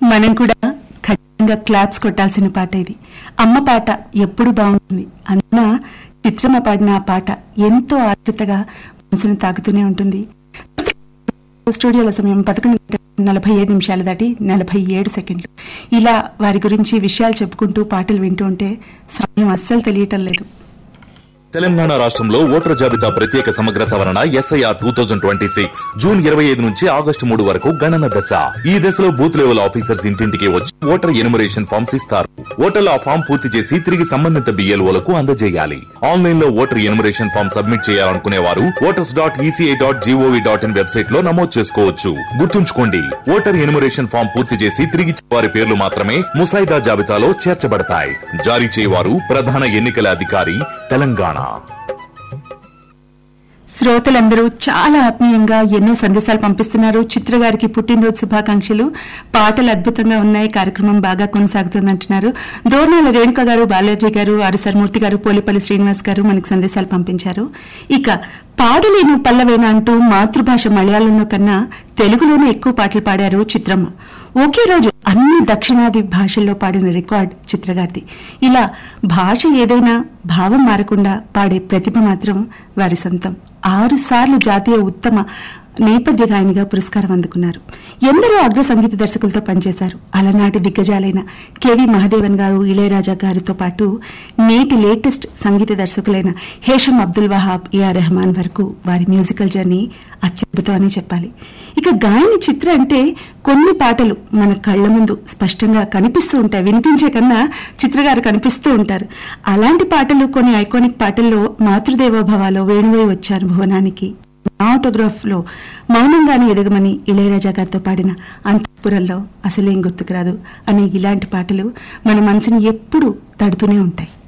మనం కూడా ఖచ్చితంగా క్లాప్స్ కొట్టాల్సిన పాట ఇది అమ్మ పాట ఎప్పుడు బాగుంటుంది అందున చిత్రమ్మ పాడిన ఆ పాట ఎంతో ఆతృతగా మనసును తాకుతూనే ఉంటుంది స్టూడియోలో సమయం పదకొండు గంటల నలభై ఏడు నిమిషాలు దాటి నలభై ఏడు సెకండ్లు ఇలా వారి గురించి విషయాలు చెప్పుకుంటూ పాటలు వింటూ ఉంటే సమయం అస్సలు తెలియటం లేదు తెలంగాణ రాష్ట్రంలో ఓటర్ జాబితా ప్రత్యేక సమగ్ర సవరణ SIR two thousand twenty six June ఇరవై ఐదు నుంచి ఆగస్టు మూడు వరకు గణన దశ ఈ దశలో బూత్ లెవెల్ ఆఫీసర్స్ ఇంటింటికి వచ్చి ఓటర్ ఎనుమరేషన్ ఫామ్స్ ఇస్తారు ఓటర్లు ఆ ఫామ్ పూర్తి చేసి తిరిగి సంబంధిత బిఎల్ఓలకు అందజేయాలి ఆన్లైన్ లో ఓటర్ ఎనుమరేషన్ ఫామ్ సబ్మిట్ చేయాలనుకునే వారు voters dot ECI dot GOV dot in website లో నమోదు చేసుకోవచ్చు గుర్తుంచుకోండి ఓటర్ ఎనుమరేషన్ ఫామ్ పూర్తి చేసి తిరిగి వారి పేర్లు మాత్రమే ముసాయిదా జాబితాలో చేర్చబడతాయి జారీ చేయవారు ప్రధాన ఎన్నికల అధికారి తెలంగాణ శ్రోతలందరూ చాలా ఆత్మీయంగా ఎన్నో సందేశాలు పంపిస్తున్నారు చిత్ర గారికి పుట్టినరోజు శుభాకాంక్షలు పాటలు అద్భుతంగా ఉన్నాయి కార్యక్రమం బాగా కొనసాగుతుందంటున్నారు దోర్నాల రేణుక గారు బాలాజీ గారు అరసర్మూర్తి గారు పోలిపల్లి శ్రీనివాస్ గారు మనకు సందేశాలు పంపించారు ఇక పాడలేను పల్లవేన అంటూ మాతృభాష మలయాళంలో కన్నా తెలుగులోనే ఎక్కువ పాటలు పాడారు చిత్రమ్మ ఒకే రోజు అన్ని దక్షిణాది భాషల్లో పాడిన రికార్డ్ చిత్రగారిది ఇలా భాష ఏదైనా భావం మారకుండా పాడే ప్రతిభ మాత్రం వారి సొంతం ఆరు సార్లు జాతీయ ఉత్తమ నేపథ్య గాయనిగా పురస్కారం అందుకున్నారు ఎందరో అగ్ర సంగీత దర్శకులతో పనిచేశారు అలనాటి దిగ్గజాలైన కెవి మహదేవన్ గారు ఇళయరాజా గారితో పాటు నేటి లేటెస్ట్ సంగీత దర్శకులైన హేషం అబ్దుల్ వహాబ్ ఏఆర్ రెహమాన్ వరకు వారి మ్యూజికల్ జర్నీ అత్యద్భుతం అని చెప్పాలి ఇక గాయని చిత్ర అంటే కొన్ని పాటలు మన కళ్ళ ముందు స్పష్టంగా కనిపిస్తూ ఉంటాయి వినిపించే కన్నా చిత్రగారు కనిపిస్తూ ఉంటారు అలాంటి పాటలు కొన్ని ఐకానిక్ పాటల్లో మాతృదేవోభవాలో వేణువై వచ్చారు భువనానికి ఆటోగ్రాఫ్ లో మౌనంగానే ఎదగమని ఇళయరాజా గారితో పాడిన అంతఃపురంలో అసలేం గుర్తుకురాదు అనే ఇలాంటి పాటలు మన మనసుని ఎప్పుడూ తడుతూనే ఉంటాయి